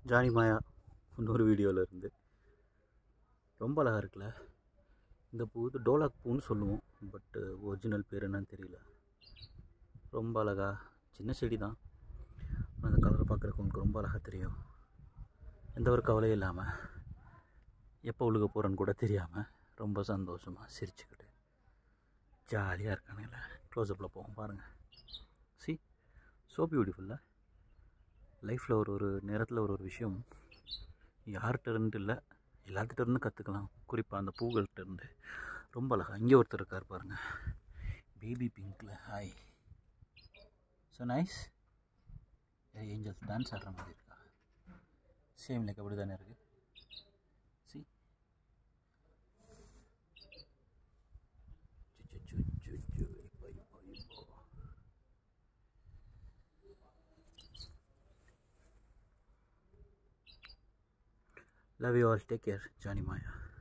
Johnny மாயா இன்னொரு வீடியோவில் இருந்து ரொம்ப அழகாக இருக்குல்ல இந்த பூ இது டோலாக் பூன்னு சொல்லுவோம் பட்டு ஒரிஜினல் பேர் என்னன்னு தெரியல ரொம்ப அழகா சின்ன செடி தான் ஆனா அந்த கலரை பார்க்குறக்கு உங்களுக்கு ரொம்ப அழகாக தெரியும் எந்த ஒரு கவலையும் இல்லாமல் எப்போ உழுக போகிறேன்னு கூட தெரியாமல் ரொம்ப சந்தோஷமாக சிரிச்சுக்கிட்டு ஜாலியாக இருக்கானுங்கள க்ளோஸ்அப்பில் போவோம் பாருங்கள் சி ஸோ பியூட்டிஃபுல்ல லைஃப்பில் ஒரு ஒரு நேரத்தில் ஒரு ஒரு விஷயம் யார்கிட்ட இருந்து இல்லை எல்லாத்துக்கிட்ட இருந்து கற்றுக்கலாம் குறிப்பாக அந்த பூக்கள்கிட்ட இருந்து ரொம்ப அழகா இங்கே ஒருத்தர் இருக்கார் பாருங்கள் பேபி பிங்க்கில் hi so nice angels dance ஆடுற மாதிரி இருக்கா சேம் லைக் அப்படி தானே இருக்குது சி Love you all. Take care. Johnny Maya.